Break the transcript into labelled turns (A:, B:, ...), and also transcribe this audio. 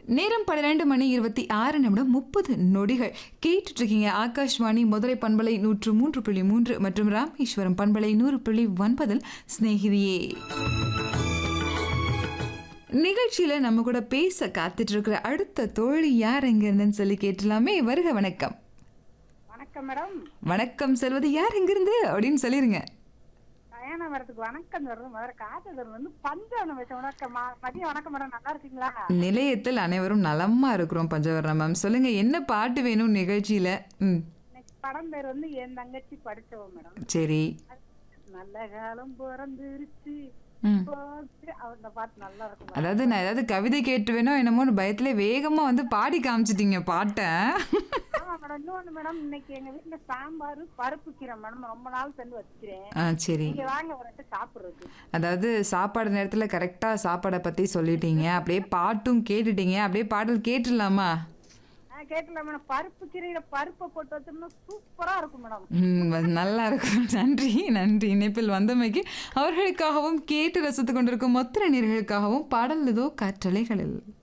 A: நேரம் பன்னிரண்டு மணி இருபத்தி ஆறு நிமிடம் முப்பது நொடிகள் கேட்டுட்டு இருக்கீங்க ஆகாஷ்வாணி மதுரை பண்பலை நூற்று மூன்று புள்ளி மூன்று மற்றும் ராமேஸ்வரம் பண்பலை நூறு புள்ளி ஒன்பதில் சிநேகிதியே நிகழ்ச்சியில நம்ம கூட பேச காத்துட்டு இருக்கிற அடுத்த தோழி யார் எங்க இருந்துன்னு சொல்லி கேட்டலாமே வருக வணக்கம்
B: வணக்கம் மேடம்
A: வணக்கம் செல்வது யார் எங்கிருந்து அப்படின்னு சொல்லிருங்க
B: கல்யாணம் வரதுக்கு வணக்கம் சொல்றது முதல்ல காத்துதல் வந்து பஞ்சவனம் வச்ச வணக்கம் மா- மதியம் வணக்கம் மேடம் நல்லா இருக்கீங்களா
A: நிலையத்தில் அனைவரும் நலமா இருக்கிறோம் பஞ்சவர்ணம் மேம் சொல்லுங்க என்ன பாட்டு வேணும் நிகழ்ச்சியில ம்
B: இன்னைக்கு படம் பேர் வந்து என் தங்கச்சி படிச்சவ மேடம்
A: சரி
B: நல்ல காலம் பிறந்துருச்சு
A: ம்
B: போச்சு. அந்த பாட்டு நல்லா இருக்கும் மேடம்.
A: அதாவது நான் ஏதாவது கவிதை கேட்டு வேணோ என்னமோன்னு பயத்துல வேகமா வந்து பாடி காமிச்சிட்டீங்க பாட்டை
B: ஆமா மேடம் இன்னொன்னு மேடம் இன்னைக்கு எங்க வீட்டுல சாம்பார் பருப்பு கீரை மேடம் ரொம்ப நாள் சென்று வச்சுக்கிறேன்
A: ஆ சரி
B: நீங்க வாங்க ஒரு இடத்துல சாப்பிடுறது
A: அதாவது சாப்பாடு நேரத்தில் கரெக்டாக சாப்பாடை பற்றி சொல்லிட்டீங்க அப்படியே பாட்டும் கேட்டுட்டீங்க அப்படியே பாடல் கேட்டுடலாமா
B: ஆ கேட்கல மேடம் பருப்பு கீரையில பருப்பை போட்டு வச்சோம்னா சூப்பரா இருக்கும் மேடம்
A: ம், நல்லா இருக்கும் நன்றி நன்றி இணைப்பில் வந்தமைக்கு அவர்களுக்காகவும் கேட்டு ரசித்துக் கொண்டிருக்கும் மொத்த நேர்களுக்காகவும் பாடல் ஏதோ காற்றலைகளில்